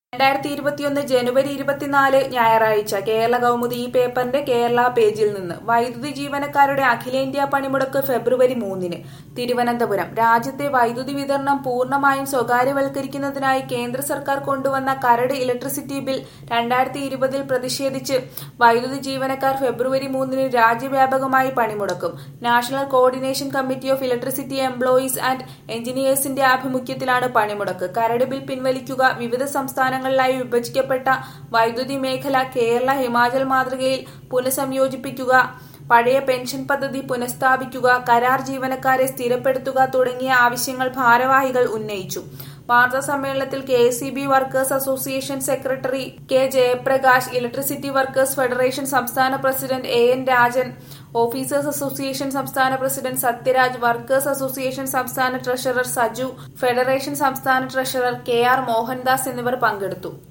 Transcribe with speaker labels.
Speaker 1: രണ്ടായിരത്തി ഇരുപത്തിയൊന്ന് ജനുവരി ഇരുപത്തിനാല് ഞായറാഴ്ച കേരള കൗമുദി ഈ പേപ്പറിന്റെ കേരള പേജിൽ നിന്ന് വൈദ്യുതി ജീവനക്കാരുടെ അഖിലേന്ത്യാ പണിമുടക്ക് ഫെബ്രുവരി മൂന്നിന് തിരുവനന്തപുരം രാജ്യത്തെ വൈദ്യുതി വിതരണം പൂർണ്ണമായും സ്വകാര്യവൽക്കരിക്കുന്നതിനായി കേന്ദ്ര സർക്കാർ കൊണ്ടുവന്ന കരട് ഇലക്ട്രിസിറ്റി ബിൽ രണ്ടായിരത്തി ഇരുപതിൽ പ്രതിഷേധിച്ച് വൈദ്യുതി ജീവനക്കാർ ഫെബ്രുവരി മൂന്നിന് രാജ്യവ്യാപകമായി പണിമുടക്കും national coordination committee of electricity employees and എഞ്ചിനീയേഴ്സിന്റെ ആഭിമുഖ്യത്തിലാണ് പണിമുടക്ക് കരട് ബിൽ പിൻവലിക്കുക വിവിധ സംസ്ഥാനങ്ങളിലായി വിഭജിക്കപ്പെട്ട വൈദ്യുതി മേഖല കേരള ഹിമാചൽ മാതൃകയിൽ പുനഃസംയോജിപ്പിക്കുക പഴയ പെൻഷൻ പദ്ധതി പുനഃസ്ഥാപിക്കുക കരാർ ജീവനക്കാരെ സ്ഥിരപ്പെടുത്തുക തുടങ്ങിയ ആവശ്യങ്ങൾ ഭാരവാഹികൾ ഉന്നയിച്ചു വാർത്താ സമ്മേളനത്തിൽ K S B workers association secretary K Jayaprakash electricity workers federation സംസ്ഥാന president A N Rajan officers association സംസ്ഥാന പ്രസിഡന്റ് സത്യരാജ് വർക്കേഴ്സ് അസോസിയേഷൻ സംസ്ഥാന ട്രഷറർ സജു ഫെഡറേഷൻ സംസ്ഥാന ട്രഷറർ കെ ആർ മോഹൻദാസ് എന്നിവർ പങ്കെടുത്തു